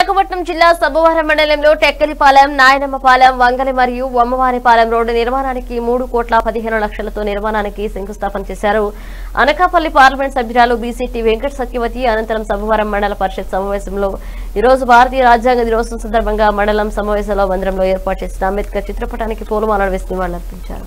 విశాఖపట్నం జిల్లా సబ్బవరం మండలంలో టెక్కలిపాలెం నాయనమ్మపాలెం వంగలి మరియు వమ్మవారిపాలెం రోడ్డు నిర్మాణానికి మూడు కోట్ల పదిహేను లక్షలతో నిర్మాణానికి శంకుస్థాపన చేశారు అనకాపల్లి పార్లమెంట్ సభ్యురాలు బీసీటీ వెంకట సత్యవతి అనంతరం సబ్బవరం మండల పరిషత్ సమావేశంలో ఈ రోజు భారతీయ రాజ్యాంగ దినోత్సవం సందర్భంగా మండలం సమావేశంలో మందిరంలో ఏర్పాటు చేసిన అంబేద్కర్ చిత్రపటానికి పూలమాలలు వేసి నివాళులర్పించారు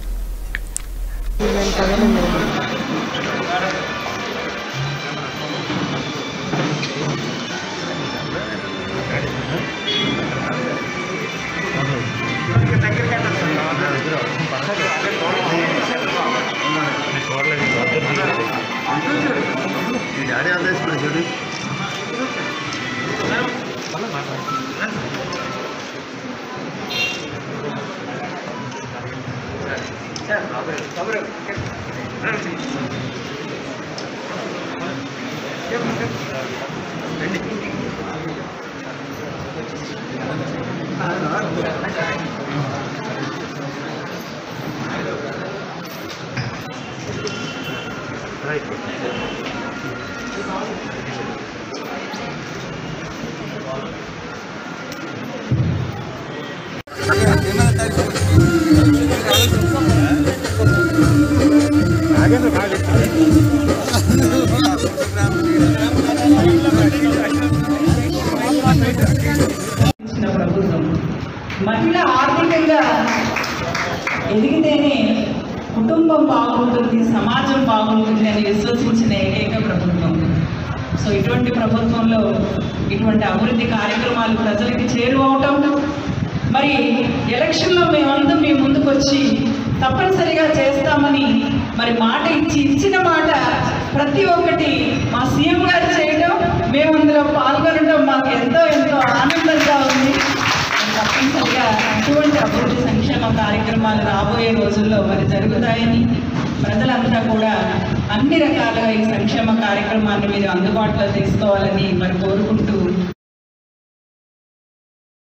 ఈ డాడీ అంతా వేసుకుని చూడు ఇచ్చిన ప్రభుత్వం మహిళ ఆర్థికంగా ఎదిగితేనే కుటుంబం బాగుంటుంది సమాజం బాగుంటుంది అని విశ్వసించిన ఏకైక ప్రభుత్వం సో ఇటువంటి ప్రభుత్వంలో ఇటువంటి అభివృద్ధి కార్యక్రమాలు ప్రజలకి చేరువవటం మరి ఎలక్షన్లో మేమంతా మీ ముందుకు వచ్చి తప్పనిసరిగా చేస్తామని మరి మాట ఇచ్చి ఇచ్చిన మాట ప్రతి ఒక్కటి మా సీఎం గారు చేయడం మేము అందులో పాల్గొనడం మాకు ఎంతో ఎంతో ఆనందంగా ఉంది తప్పనిసరిగా ఇటువంటి అభివృద్ధి సంక్షేమ కార్యక్రమాలు రాబోయే రోజుల్లో మరి జరుగుతాయని ప్రజలంతా కూడా అన్ని రకాలుగా ఈ సంక్షేమ కార్యక్రమాన్ని మీరు అందుబాటులో తీసుకోవాలని మరి కోరుకుంటూ